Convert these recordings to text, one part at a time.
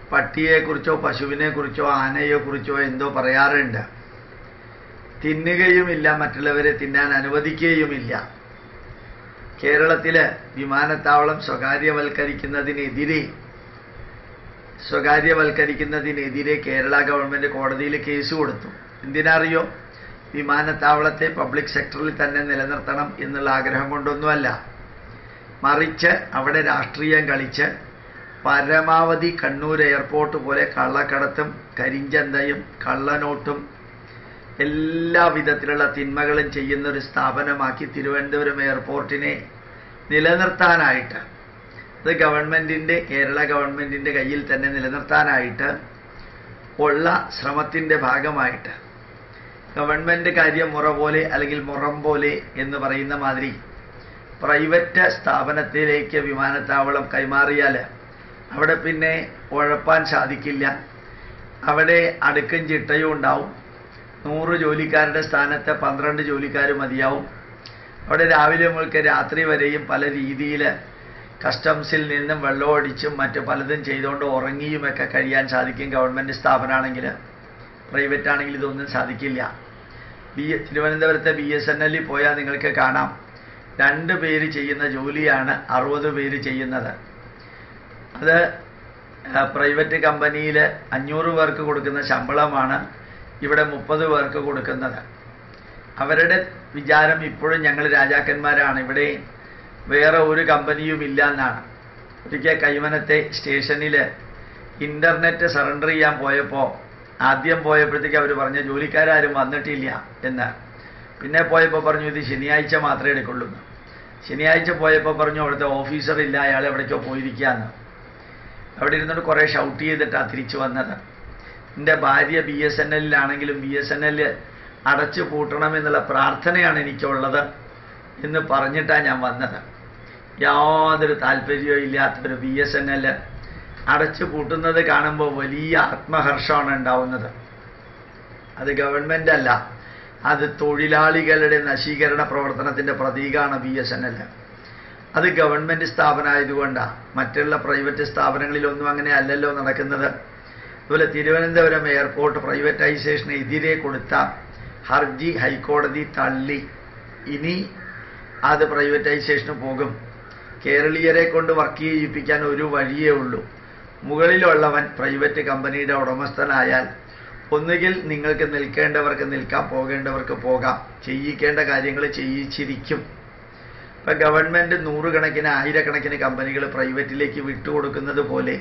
പട്ടിയെക്കുറിച്ചോ പശുവിനെക്കുറിച്ചോ ആനയെക്കുറിച്ചോ എന്തോ പറയാറുണ്ട് തിന്നുകയുമില്ല മറ്റുള്ളവരെ തിന്നാൻ അനുവദിക്കുകയുമില്ല കേരളത്തില് വിമാനത്താവളം സ്വകാര്യവൽക്കരിക്കുന്നതിനെതിരെ സ്വകാര്യവൽക്കരിക്കുന്നതിനെതിരെ കേരള ഗവൺമെന്റ് കോടതിയിൽ കേസ് കൊടുത്തു എന്തിനറിയോ വിമാനത്താവളത്തെ പബ്ലിക് സെക്ടറിൽ തന്നെ നിലനിർത്തണം എന്നുള്ള ആഗ്രഹം കൊണ്ടൊന്നുമല്ല മറിച്ച് അവിടെ രാഷ്ട്രീയം കളിച്ച് പരമാവധി കണ്ണൂർ എയർപോർട്ട് പോലെ കള്ളക്കടത്തും കരിഞ്ചന്തയും കള്ളനോട്ടും എല്ലാ വിധത്തിലുള്ള തിന്മകളും ചെയ്യുന്ന ഒരു സ്ഥാപനമാക്കി തിരുവനന്തപുരം എയർപോർട്ടിനെ നിലനിർത്താനായിട്ട് അത് ഗവൺമെന്റിന്റെ കേരള ഗവൺമെന്റിന്റെ കയ്യിൽ തന്നെ നിലനിർത്താനായിട്ട് ഉള്ള ശ്രമത്തിന്റെ ഭാഗമായിട്ട് ഗവൺമെന്റ് കാര്യം മുറ പോലെ അല്ലെങ്കിൽ മുറം പോലെ എന്ന് പറയുന്ന മാതിരി പ്രൈവറ്റ് സ്ഥാപനത്തിലേക്ക് വിമാനത്താവളം കൈമാറിയാൽ അവിടെ പിന്നെ ഉഴപ്പാൻ സാധിക്കില്ല അവിടെ അടുക്കും ചിട്ടയും ഉണ്ടാവും നൂറ് ജോലിക്കാരുടെ സ്ഥാനത്ത് പന്ത്രണ്ട് ജോലിക്കാർ മതിയാവും അവിടെ രാവിലെ മുതൽക്ക് രാത്രി വരെയും പല രീതിയിൽ കസ്റ്റംസിൽ നിന്നും വെള്ളമടിച്ചും മറ്റു പലതും ചെയ്തുകൊണ്ട് ഉറങ്ങിയുമൊക്കെ കഴിയാൻ സാധിക്കും ഗവൺമെൻറ് സ്ഥാപനമാണെങ്കിൽ പ്രൈവറ്റ് ആണെങ്കിൽ ഇതൊന്നും സാധിക്കില്ല ബി തിരുവനന്തപുരത്തെ ബി എസ് എൻ എല്ലിൽ പോയാൽ നിങ്ങൾക്ക് കാണാം രണ്ട് പേര് ചെയ്യുന്ന ജോലിയാണ് അറുപത് പേര് ചെയ്യുന്നത് അത് പ്രൈവറ്റ് കമ്പനിയിൽ അഞ്ഞൂറ് പേർക്ക് കൊടുക്കുന്ന ശമ്പളമാണ് ഇവിടെ മുപ്പത് പേർക്ക് കൊടുക്കുന്നത് അവരുടെ വിചാരം ഇപ്പോഴും ഞങ്ങൾ രാജാക്കന്മാരാണ് ഇവിടെ വേറെ ഒരു കമ്പനിയും ഇല്ല എന്നാണ് ഒരിക്കൽ കൈമനത്തെ സ്റ്റേഷനിൽ ഇൻ്റർനെറ്റ് സറണ്ടർ ചെയ്യാൻ പോയപ്പോൾ ആദ്യം പോയപ്പോഴത്തേക്ക് അവർ പറഞ്ഞു ജോലിക്കാരും വന്നിട്ടില്ല എന്ന് പിന്നെ പോയപ്പോൾ പറഞ്ഞു ഇത് ശനിയാഴ്ച മാത്രമേ എടുക്കുള്ളൂ എന്ന്. ശനിയാഴ്ച പോയപ്പോൾ പറഞ്ഞു അവിടുത്തെ ഓഫീസർ ഇല്ല അയാൾ എവിടേക്കോ പോയിരിക്കുകയെന്ന് അവിടെ ഇരുന്നിട്ട് കുറേ ഷൗട്ട് ചെയ്തിട്ടാണ് തിരിച്ചു വന്നത് എൻ്റെ ഭാര്യ ബി എസ് എൻ എല്ലിലാണെങ്കിലും ബി എസ് എൻ എല്ല് അടച്ചു പൂട്ടണമെന്നുള്ള പ്രാർത്ഥനയാണ് എനിക്കുള്ളത് എന്ന് പറഞ്ഞിട്ടാണ് ഞാൻ വന്നത് യാതൊരു താല്പര്യവും ഇല്ലാത്തൊരു ബി എസ് എൻ എല്ല് അടച്ചു പൂട്ടുന്നത് കാണുമ്പോൾ വലിയ ആത്മഹർഷമാണ് ഉണ്ടാവുന്നത് അത് ഗവൺമെന്റ് അല്ല അത് തൊഴിലാളികളുടെ നശീകരണ പ്രവർത്തനത്തിന്റെ പ്രതീകമാണ് ബി എസ് എൻ എൽ അത് ഗവൺമെന്റ് സ്ഥാപനമായതുകൊണ്ടാണ് മറ്റുള്ള പ്രൈവറ്റ് സ്ഥാപനങ്ങളിലൊന്നും അങ്ങനെ അല്ലല്ലോ നടക്കുന്നത് അതുപോലെ തിരുവനന്തപുരം എയർപോർട്ട് പ്രൈവറ്റൈസേഷന് എതിരെ കൊടുത്ത ഹർജി ഹൈക്കോടതി തള്ളി ഇനി അത് പ്രൈവറ്റൈസേഷന് പോകും കേരളീയരെ കൊണ്ട് വർക്ക് ചെയ്യിപ്പിക്കാൻ ഒരു വഴിയേ ഉള്ളൂ മുകളിലുള്ളവൻ പ്രൈവറ്റ് കമ്പനിയുടെ ഉടമസ്ഥനായാൽ ഒന്നുകിൽ നിങ്ങൾക്ക് നിൽക്കേണ്ടവർക്ക് നിൽക്കാം പോകേണ്ടവർക്ക് പോകാം ചെയ്യിക്കേണ്ട കാര്യങ്ങൾ ചെയ്യിച്ചിരിക്കും ഇപ്പം ഗവൺമെൻറ് നൂറുകണക്കിന് ആയിരക്കണക്കിന് കമ്പനികൾ പ്രൈവറ്റിലേക്ക് വിട്ടുകൊടുക്കുന്നത് പോലെ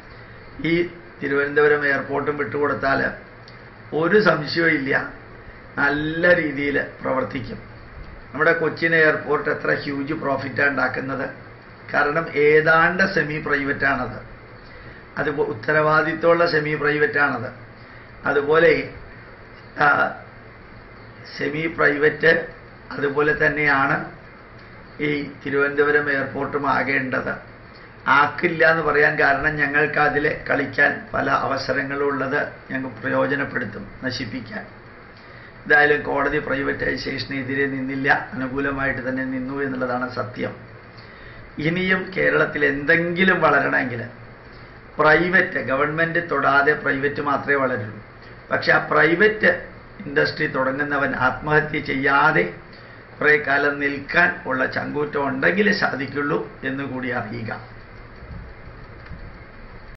ഈ തിരുവനന്തപുരം എയർപോർട്ടും വിട്ടുകൊടുത്താൽ ഒരു സംശയവും ഇല്ല നല്ല രീതിയിൽ പ്രവർത്തിക്കും നമ്മുടെ കൊച്ചിൻ എയർപോർട്ട് എത്ര ഹ്യൂജ് പ്രോഫിറ്റാണ് ഉണ്ടാക്കുന്നത് കാരണം ഏതാണ്ട് സെമി പ്രൈവറ്റാണത് അത് ഉത്തരവാദിത്തമുള്ള സെമി പ്രൈവറ്റാണത് അതുപോലെ സെമി പ്രൈവറ്റ് അതുപോലെ തന്നെയാണ് ഈ തിരുവനന്തപുരം എയർപോർട്ടും ആകേണ്ടത് ആക്കില്ല എന്ന് പറയാൻ കാരണം ഞങ്ങൾക്ക് അതിൽ കളിക്കാൻ പല അവസരങ്ങളും ഉള്ളത് ഞങ്ങൾ പ്രയോജനപ്പെടുത്തും നശിപ്പിക്കാൻ എന്തായാലും കോടതി പ്രൈവറ്റൈസേഷനെതിരെ നിന്നില്ല അനുകൂലമായിട്ട് തന്നെ നിന്നു എന്നുള്ളതാണ് സത്യം ഇനിയും കേരളത്തിൽ എന്തെങ്കിലും വളരണമെങ്കിൽ പ്രൈവറ്റ് ഗവൺമെൻറ് തൊടാതെ പ്രൈവറ്റ് മാത്രമേ വളരുള്ളൂ പക്ഷെ ആ പ്രൈവറ്റ് ഇൻഡസ്ട്രി തുടങ്ങുന്നവൻ ആത്മഹത്യ ചെയ്യാതെ കുറേ കാലം നിൽക്കാൻ ഉള്ള ചങ്കൂറ്റം ഉണ്ടെങ്കിലേ സാധിക്കുള്ളൂ എന്ന് കൂടി അറിയുക